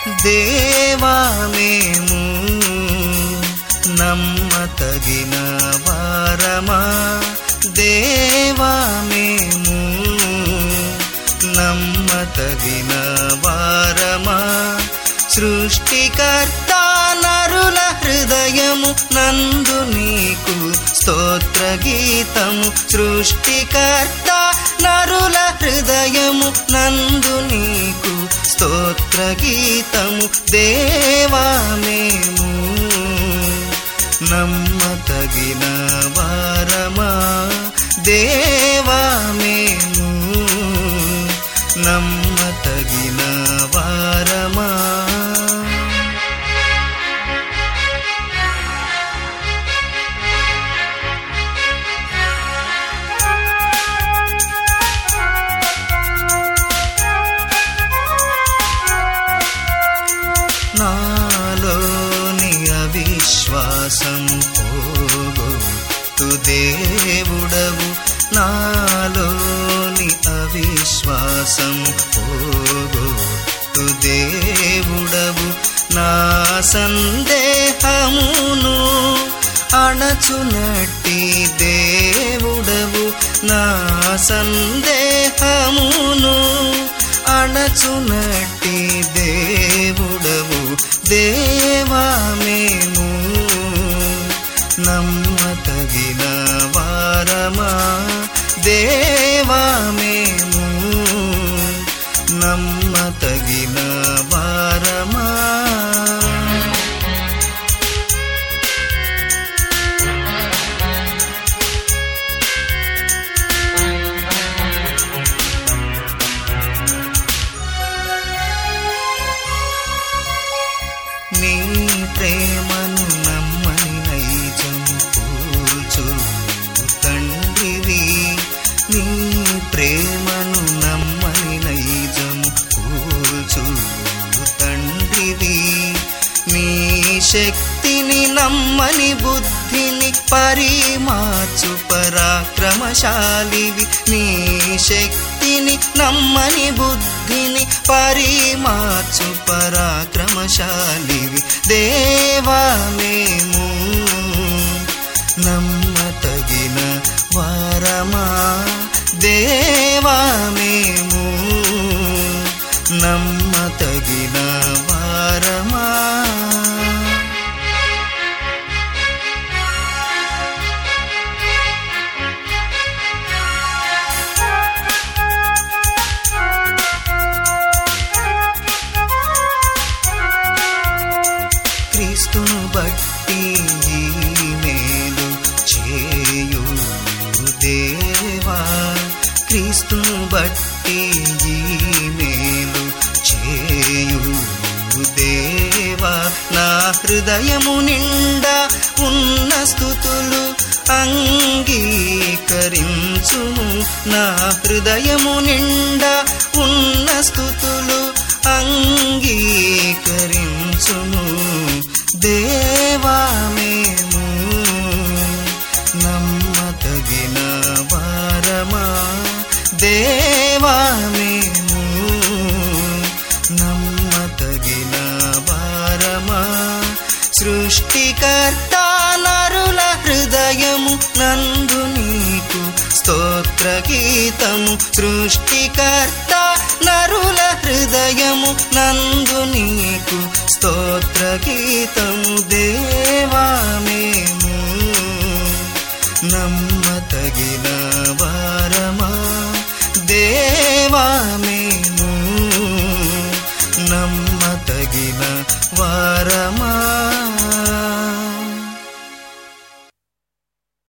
దేవా మేము నమ్మతగిన వారమా దేవా మేము నమ్మతగిన వారమా సృష్టికర్త నరుల హృదయము నందు నీకు స్తోత్ర గీతము సృష్టికర్త నరుల హృదయము నందు నీకు స్తోత్ర గీతము దేవా మేము నమ్మతగిన వారమా దేవా మేము నమ్మతగిన వారమా నాలోని అవిశ్వాసము పోగొట్టు దేవుడవు నాలోని అవిశ్వాసము పోగొట్టు దేవుడవు నా సందేహమును అణచునట్టి దేవుడవు నా సందేహమును అణచునట్టి దేవుడవు దేవా మేము నమ్మతగిన వారమా దేవా మేము నమ్మతగిన వారమా నీ ప్రేమను నమ్మని నైజము కూల్చు తండ్రివి నీ ప్రేమను నమ్మని నైజము కూల్చు తండ్రివి నీ శక్తిని నమ్మని బుద్ధిని పరిమార్చు పరాక్రమశాలివి నీ శక్తిని నమ్మని బుద్ధిని పరిమార్చు పరాక్రమశాలివి దేవా మేము నమ్మతగిన వారమా దేవా మేము నమ్మతగిన వారమా క్రీస్తును బట్టి ఈ మేలు చేయు దేవా క్రీస్తును బట్టి ఈ మేలు చేయు దేవా నా హృదయము నిండా ఉన్న స్థుతులు అంగీకరించుము నా హృదయము నిండా ఉన్న స్థుతులు అంగీకరించుము దేవా మేము నమ్మతగిన వారమా దేవా మేము నమ్మతగిన వారమా సృష్టికర్త నరుల హృదయము నందు నీకు స్తోత్ర గీతము సృష్టికర్త నరుల హృదయము నందు నీకు స్తోత్ర గీతము దేవా మేము నమ్మతగిన వారమా దేవా మేము నమ్మతగిన వారమా